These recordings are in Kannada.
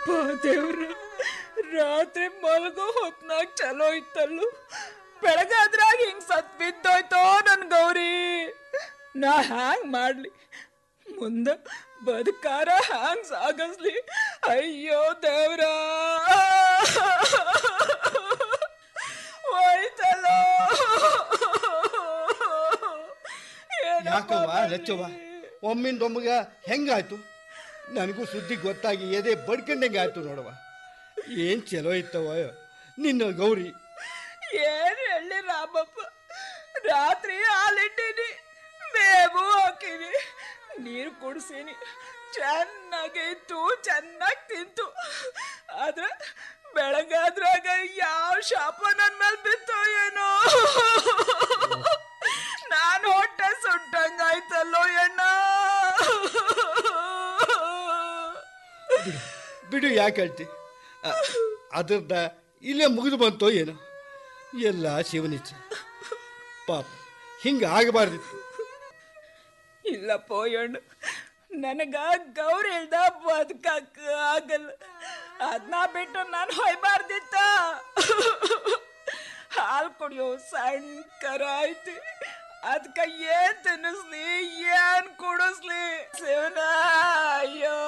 ಯಪ್ಪ ದೇವ್ರ ರಾತ್ರಿ ಮಲಗೋ ಹೊತ್ನಾಗ ಚಲೋ ಇತ್ತಲ್ಲು ಬೆಳಗಾದ್ರಾಗ ಹಿಂಗ್ ಸತ್ ಬಿದ್ದೋಯ್ತೋ ನನ್ ಗೌರಿ ನಾ ಹ್ಯಾಂಗ್ ಮಾಡ್ಲಿ ಮುಂದ ಬದುಕಾರ ಹ್ಯಾಂಗ್ ಸಾಗಸ್ಲಿ ಅಯ್ಯೋ ದೇವ್ರ ಹೋಯ್ತಲ್ಲೋ ಏನಪ್ಪ ಯಾಕವ್ವ ಮಾಡ್ಲಿ? ಲಚ್ಚವ್ವ ಒಮ್ಮಿಂದೊಮ್ಮಗ ಹೆಂಗಾಯ್ತು ನನಗೂ ಸುದ್ದಿ ಗೊತ್ತಾಗಿ ಎದೆ ಬಡ್ಕಂಡಂಗೆ ಆಯ್ತು ನೋಡವ್ವ ಏನ್ ಚಲೋ ಇತ್ತವ ನಿನ್ನ ಗೌರಿ ಏನ್ ಹೇಳಿ ರಾಮಪ್ಪ ರಾತ್ರಿ ಹಾಲಿಟ್ಟಿನಿ ಬೇವು ಹಾಕಿನಿ ನೀರು ಕುಡಿಸೀನಿ ಚೆನ್ನಾಗಿತ್ತು ಚೆನ್ನಾಗಿ ತಿಂತು ಆದ್ರೆ ಬೆಳಗಾದ್ರಾಗ ಯಾವ ಶಾಪ ನನ್ ಮೇಲೆ ಬಿತ್ತೋ ಏನೋ ನಾನು ಹೊಟ್ಟೆ ಸುಟ್ಟಂಗಾಯ್ತಲ್ಲೋ ಎಣ್ಣ ಬಿಡು ಯಾಕೆ ಹೇಳ್ತಿ ಅ- ಅದ್ರದ್ದ ಇಲ್ಲೇ ಮುಗಿದು ಬಂತೋ ಏನೋ ಎಲ್ಲ ಶಿವನಿಚ್ಛೆ ಪಾಪ ಹಿಂಗೆ ಆಗಬಾರ್ದಿತ್ತು ಇಲ್ಲಪ್ಪ ಅಣ್ಣ ನನಗ ಗೌರಿ ಇಲ್ದ ಬದುಕಕ್ಕ ಆಗಲ್ಲ ಅದನ್ನ ಬಿಟ್ಟು ನಾನು ಹೊಯ್ಬಾರ್ದಿತ್ತ ಹಾಲು ಕುಡಿಯೋ ಸಣ್ಣ ಕರ ಐತಿ ಅದಕ್ಕ ಏನ್ ತಿನ್ನಿಸ್ಲಿ ಏನ್ ಕುಡಿಸ್ಲಿ ಶಿವನ ಅಯ್ಯೋ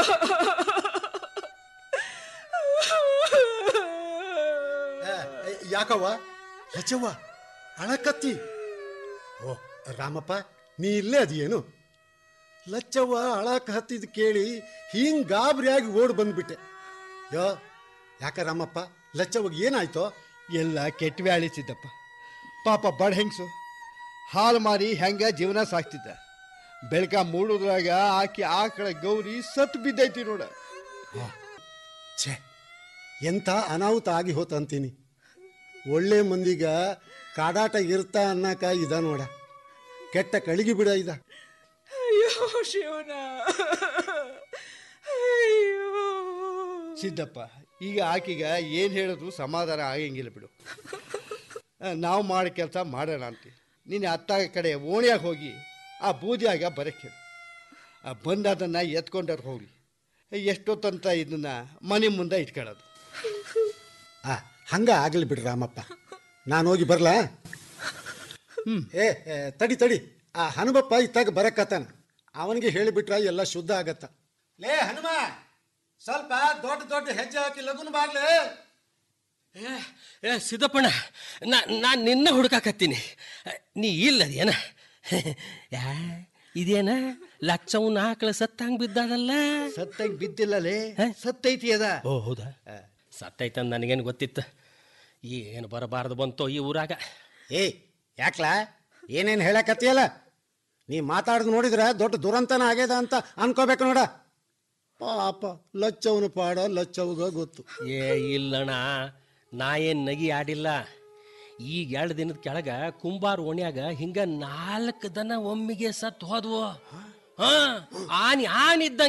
ಯಾಕವ್ವ ಲಚ್ಚವ್ವ ಅಳಕತ್ತಿ ಓ ರಾಮಪ್ಪ ನೀ ಇಲ್ಲೇ ಅದಿಯೇನು ಲಚ್ಚವ್ವ ಅಳಕ ಹತ್ತಿದ್ ಕೇಳಿ ಹಿಂಗ್ ಗಾಬರಿಯಾಗಿ ಓಡ್ ಬಂದ್ಬಿಟ್ಟೆ ಯೋ ಯಾಕ ರಾಮಪ್ಪ ಲಚ್ಚವ್ಗೆ ಏನಾಯ್ತೋ ಎಲ್ಲ ಕೆಟ್ಟ ವ್ಯಾಳಿಸಿದ್ದಪ್ಪ ಪಾಪ ಬಡ ಹೆಂಗಸು ಹಾಲು ಮಾರಿ ಹೆಂಗ ಜೀವನ ಸಾಕ್ತಿದ್ದ ಬೆಳಕ ಮೂಡುದ್ರಾಗ ಆಕಿ ಆಕಳ ಗೌರಿ ಸತ್ತು ಬಿದ್ದೈತಿ ನೋಡ ಛೇ ಎಂಥ ಅನಾಹುತ ಆಗಿ ಹೋತ ಅಂತೀನಿ ಒಳ್ಳೆ ಮಂದಿಗ ಕಾಡಾಟ ಇರ್ತಾ ಅನ್ನಕ ಇದ ನೋಡ ಕೆಟ್ಟ ಕಳಿಗೆ ಬಿಡ ಇದ ಅಯ್ಯೋ ಶಿವನ ಅಯ್ಯೋ ಸಿದ್ದಪ್ಪ ಈಗ ಆಕಿಗ ಏನು ಹೇಳಿದ್ರು ಸಮಾಧಾನ ಆಗಂಗಿಲ್ಲ ಬಿಡು ನಾವು ಮಾಡೋ ಕೆಲಸ ಮಾಡೋಣ ಅಂತೀವಿ ನಿನ್ನ ಅತ್ತ ಕಡೆ ಓಣಿಯಾಗ ಹೋಗಿ ಆ ಬೂದಿಯಾಗ ಬರಕ್ಕೆ ಹೇಳು ಆ ಬಂದದನ್ನು ಎತ್ಕೊಂಡವ್ರು ಹೋಗ್ಲಿ ಎಷ್ಟೊತ್ತಂತ ಇದನ್ನ ಮನೆ ಮುಂದೆ ಇಟ್ಕೊಳ್ಳೋದು ಆ ಹಂಗ ಆಗಲಿ ಬಿಡ್ರಿ ರಾಮಪ್ಪ ನಾನು ಹೋಗಿ ಬರ್ಲಾ ಏ ಏ, ತಡಿ ತಡಿ ಆ ಹನುಮಪ್ಪ ಇತ್ತಾಗ ಬರಕತ್ತಾನ ಅವನಿಗೆ ಹೇಳಿಬಿಟ್ರ ಎಲ್ಲ ಶುದ್ಧ ಆಗತ್ತ ಲೇ ಹನುಮ ಸ್ವಲ್ಪ ದೊಡ್ಡ ದೊಡ್ಡ ಹೆಜ್ಜೆ ಹಾಕಿ ಲಗುನ್ ಬಾಗ್ಲೇ ಏ, ಏ ಸಿದ್ದಪ್ಪಣ್ಣ ನಾ ನಾನು ನಿನ್ನ ಹುಡುಕಾಕತ್ತೀನಿ ನೀ ಇಲ್ಲದೇನ ಯಾ ಇದೇನ ಲಕ್ಷವನ್ನ ಆಕಳ ಸತ್ತಂಗ್ ಬಿದ್ದದಲ್ಲ ಸತ್ತಂಗೆ ಬಿದ್ದಿಲ್ಲಲೇ ಹ? ಸತ್ತೈತಿ ಅದ ಓ ಹೌದಾ ಸತ್ತೈತಂದ ನನಗೇನು ಗೊತ್ತಿತ್ತು ಏನು ಬರಬಾರ್ದು ಬಂತೋ ಈ ಊರಾಗ ಏ ಯಾಕ್ಲಾ ಏನೇನು ಹೇಳಕತ್ತಿಯಲ್ಲ ನೀ ಮಾತಾಡ್ದು ನೋಡಿದ್ರೆ ದೊಡ್ಡ ದುರಂತನ ಆಗ್ಯದ ಅಂತ ಅನ್ಕೋಬೇಕು ನೋಡ ಪಾಪ ಲಚ್ಚವನ ಪಾಡ ಲಚ್ಚವ್ಗ ಗೊತ್ತು ಏ ಇಲ್ಲಣ್ಣ ನಾ ಏನು ನಗಿ ಆಡಿಲ್ಲ ಈಗ ಎರಡು ದಿನದ ಕೆಳಗ ಕುಂಬಾರ ಓಣ್ಯಾಗ ಹಿಂಗ ನಾಲ್ಕು ದನ ಒಮ್ಮಿಗೆ ಸತ್ತು ಹೋದ್ವು ಹಾ ಆನಿ ಆನಿದ್ದ